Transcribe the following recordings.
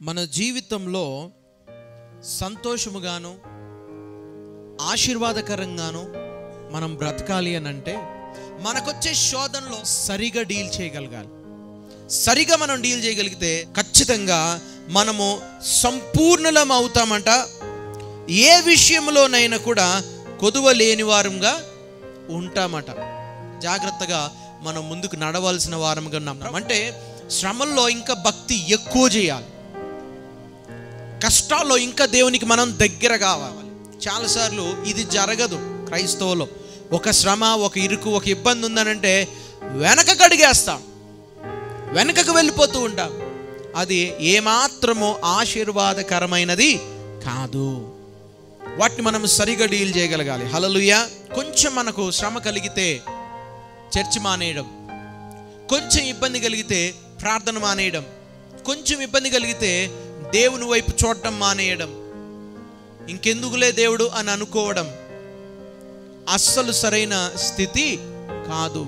మన జీవితంలో సంతోషముగాను ఆశీర్వాదకరంగాను మనం బ్రతకాలి అని అంటే మనకొచ్చే శోధనలో సరిగా డీల్ చేయగలగాలి సరిగా మనం డీల్ చేయగలిగితే ఖచ్చితంగా మనము సంపూర్ణలం అవుతామంట ఏ విషయంలోనైనా కూడా కొదువ లేని వారంగా ఉంటామట జాగ్రత్తగా మనం ముందుకు నడవలసిన వారంగా ఉన్నాం అంటే శ్రమల్లో ఇంకా భక్తి ఎక్కువ చేయాలి కష్టాల్లో ఇంకా దేవునికి మనం దగ్గర కావాలి చాలాసార్లు ఇది జరగదు క్రైస్తవులో ఒక శ్రమ ఒక ఇరుకు ఒక ఇబ్బంది ఉందనంటే వెనకకు అడిగేస్తాం వెనకకు వెళ్ళిపోతూ ఉంటాం అది ఏమాత్రమో ఆశీర్వాదకరమైనది కాదు వాటిని మనం సరిగా డీల్ చేయగలగాలి హలలుయ కొంచెం మనకు శ్రమ కలిగితే చర్చి మానేయడం కొంచెం ఇబ్బంది కలిగితే ప్రార్థన మానేయడం కొంచెం ఇబ్బంది కలిగితే దేవుని వైపు చూడటం మానేయడం ఇంకెందుకులే దేవుడు అని అనుకోవడం అస్సలు సరైన స్థితి కాదు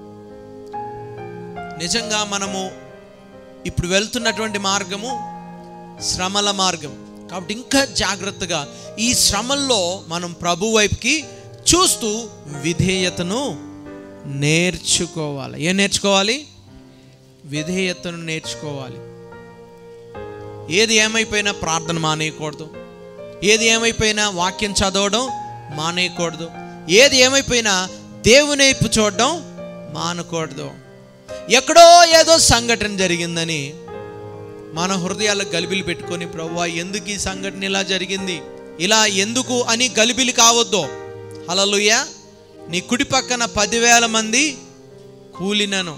నిజంగా మనము ఇప్పుడు వెళ్తున్నటువంటి మార్గము శ్రమల మార్గం కాబట్టి ఇంకా జాగ్రత్తగా ఈ శ్రమల్లో మనం ప్రభు వైపుకి చూస్తూ విధేయతను నేర్చుకోవాలి ఏం నేర్చుకోవాలి విధేయతను నేర్చుకోవాలి ఏది ఏమైపోయినా ప్రార్థన మానేయకూడదు ఏది ఏమైపోయినా వాక్యం చదవడం మానేయకూడదు ఏది ఏమైపోయినా దేవుని వైపు చూడడం మానకూడదు ఎక్కడో ఏదో సంఘటన జరిగిందని మన హృదయాలకు గలిబిలి పెట్టుకొని ప్రవ్వా ఎందుకు ఈ సంఘటన ఇలా జరిగింది ఇలా ఎందుకు అని గలిబిలి కావద్దు హలలుయ నీ కుడి పక్కన పదివేల మంది కూలినను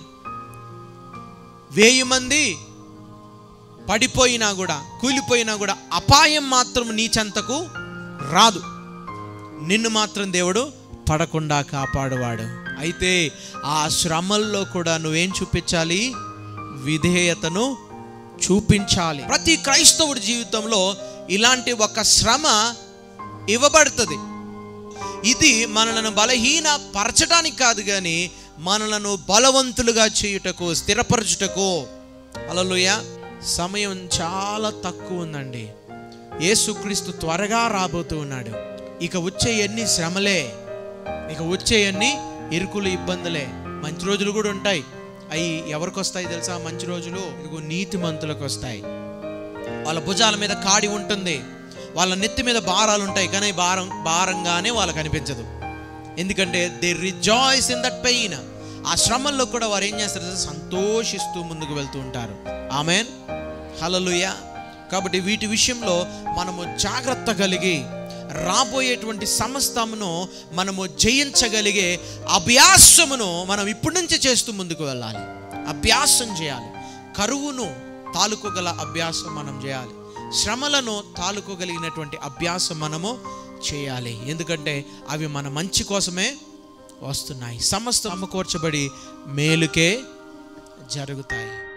వెయ్యి మంది పడిపోయినా కూడా కూలిపోయినా కూడా అపాయం మాత్రం నీ చెంతకు రాదు నిన్ను మాత్రం దేవుడు పడకుండా కాపాడువాడు అయితే ఆ శ్రమల్లో కూడా నువ్వేం చూపించాలి విధేయతను చూపించాలి ప్రతి క్రైస్తవుడి జీవితంలో ఇలాంటి ఒక శ్రమ ఇవ్వబడుతుంది ఇది మనలను బలహీన పరచడానికి కాదు కానీ మనలను బలవంతులుగా చేయుటకు స్థిరపరచుటకు అలలుయ సమయం చాలా తక్కువ ఉందండి యేసుక్రీస్తు త్వరగా రాబోతూ ఉన్నాడు ఇక వచ్చే ఎన్ని శ్రమలే ఇక వచ్చే ఎన్ని ఇరుకులు ఇబ్బందులే మంచి రోజులు కూడా ఉంటాయి అవి ఎవరికి వస్తాయి తెలుసా మంచి రోజులు ఇదిగో నీతి మంతులకు వస్తాయి వాళ్ళ భుజాల మీద కాడి ఉంటుంది వాళ్ళ నెత్తి మీద భారాలు ఉంటాయి కానీ భారం భారంగానే వాళ్ళకి అనిపించదు ఎందుకంటే they rejoice in that pain ఆ శ్రమల్లో కూడా వారు ఏం చేస్తారు తెలుసా? సంతోషిస్తూ ముందుకు వెళ్తూ ఉంటారు ఆమెన్ హలలుయ కాబట్టి వీటి విషయంలో మనము జాగ్రత్త కలిగి రాబోయేటువంటి సమస్తమును మనము జయించగలిగే అభ్యాసమును మనం ఇప్పటి నుంచి చేస్తూ ముందుకు వెళ్ళాలి అభ్యాసం చేయాలి కరువును తాలుకోగల అభ్యాసం మనం చేయాలి శ్రమలను తాలుకోగలిగినటువంటి అభ్యాసం మనము చేయాలి ఎందుకంటే అవి మన మంచి కోసమే వస్తున్నాయి సమస్త అమ్మకూర్చబడి మేలుకే జరుగుతాయి